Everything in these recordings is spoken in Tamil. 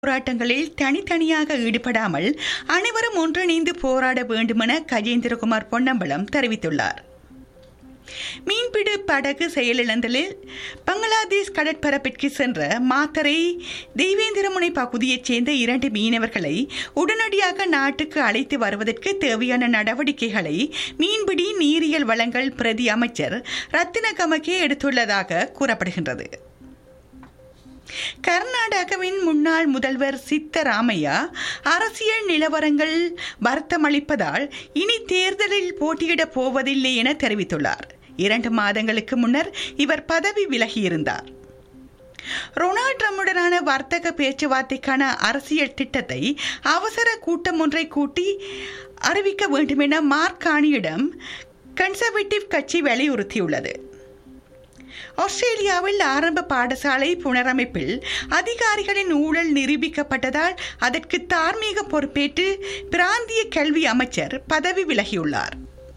போராட்டங்களில் தனித்தனியாக ஈடுபடாமல் அனைவரும் ஒன்றிணைந்து போராட வேண்டுமென கஜேந்திரகுமார் பொன்னம்பலம் தெரிவித்துள்ளார் மீன்பிடி படகு செயலிழந்தலில் பங்களாதேஷ் கடற்பரப்பிற்கு சென்ற மாத்தரை தெய்வேந்திரமுனை பகுதியைச் சேர்ந்த இரண்டு மீனவர்களை உடனடியாக நாட்டுக்கு அழைத்து வருவதற்கு தேவையான நடவடிக்கைகளை மீன்பிடி நீரியல் வளங்கள் பிரதி அமைச்சர் ரத்தின கமகே எடுத்துள்ளதாக கூறப்படுகின்றது கர்நாடகாவின் முன்னாள் முதல்வர் சித்தராமையா அரசியல் நிலவரங்கள் வருத்தமளிப்பதால் இனி தேர்தலில் போட்டியிடப் போவதில்லை என தெரிவித்துள்ளார் இரண்டு மாதங்களுக்கு முன்னர் இவர் பதவி விலகியிருந்தார் ரொனால்ட் ட்ரம்புடனான வர்த்தக பேச்சுவார்த்தைக்கான அரசியல் திட்டத்தை அவசர கூட்டம் ஒன்றை கூட்டி அறிவிக்க வேண்டும் என மார்கானியிடம் கன்சர்வேட்டிவ் கட்சி வலியுறுத்தியுள்ளது ஆஸ்திரேலியாவில் ஆரம்ப பாடசாலை புனரமைப்பில் அதிகாரிகளின் ஊழல் நிரூபிக்கப்பட்டதால் அதற்கு தார்மீக பொறுப்பேற்று பிராந்திய கல்வி அமைச்சர் பதவி விலகியுள்ளார்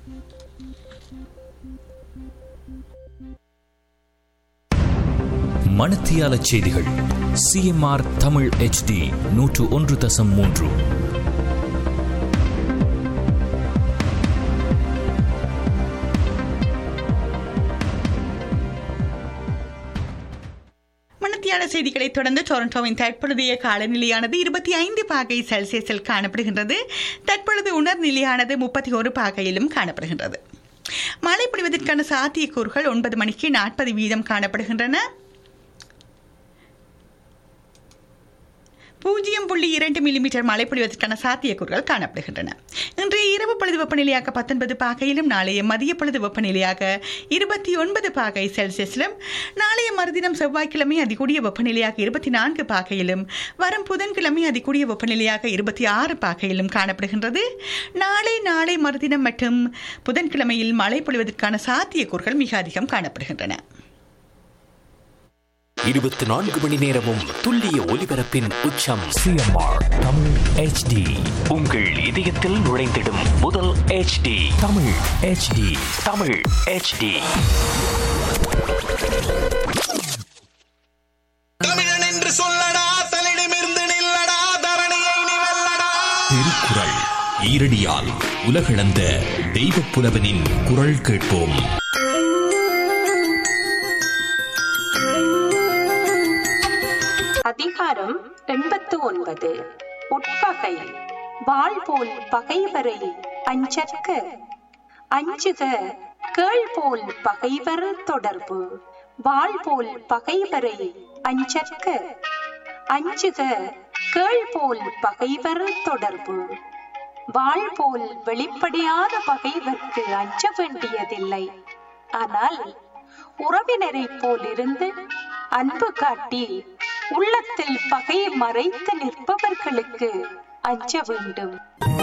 மணத்தியால செய்திகள் சிஎம்ஆர் தமிழ் ஹெச்டி நூற்று ஒன்று தசம் மூன்று மணத்தியால செய்திகளை தொடர்ந்து டொரண்டோவின் தற்பொழுதைய காலநிலையானது இருபத்தி ஐந்து பாகை செல்சியஸில் காணப்படுகின்றது தற்பொழுது உணர் நிலையானது முப்பத்தி ஒரு பாகையிலும் காணப்படுகின்றது மழை பொழிவதற்கான சாத்தியக்கூறுகள் ஒன்பது மணிக்கு நாற்பது வீதம் காணப்படுகின்றன பூஜ்ஜியம் புள்ளி இரண்டு மில்லிமீட்டர் மழை பொழிவதற்கான சாத்தியக்கூறுகள் காணப்படுகின்றன இன்றைய இரவு பொழுது வெப்பநிலையாக பத்தொன்பது பாகையிலும் நாளைய மதிய பொழுது வெப்பநிலையாக இருபத்தி ஒன்பது பாகை செல்சியஸிலும் நாளைய மறுதினம் செவ்வாய்க்கிழமை அதிகூடிய வெப்பநிலையாக இருபத்தி நான்கு பாகையிலும் வரும் புதன்கிழமை அதிகூடிய வெப்பநிலையாக இருபத்தி ஆறு பாகையிலும் காணப்படுகின்றது நாளை நாளை மறுதினம் மற்றும் புதன்கிழமையில் மழை பொழிவதற்கான சாத்தியக்கூறுகள் மிக அதிகம் காணப்படுகின்றன இருபத்தி நான்கு மணி நேரமும் துல்லிய ஒலிபரப்பின் உச்சம் சிஎம்ஆர் தமிழ் ஹெச்டி உங்கள் இதயத்தில் நுழைந்திடும் முதல் HD Tamil HD Tamil HD தமிழன் என்று சொல்லடா தலிடமிருந்து நில்லடா தரணியை நீ வெல்லடா திருக்குறள் ஈரடியால் உலகளந்த தெய்வப் புலவனின் குரல் கேட்போம் அதிகாரம் எண்பத்து ஒன்பது உட்பகை வாள் போல் பகைவரை அஞ்சற்க அஞ்சுக கேள் போல் பகைவர் தொடர்பு வாள் போல் பகைவரை அஞ்சற்க அஞ்சுக கேள் போல் பகைவர் தொடர்பு வாள் போல் வெளிப்படையான பகைவர்க்கு அஞ்ச வேண்டியதில்லை ஆனால் உறவினரைப் போலிருந்து அன்பு காட்டி உள்ளத்தில் பகையை மறைத்து நிற்பவர்களுக்கு அஞ்ச வேண்டும்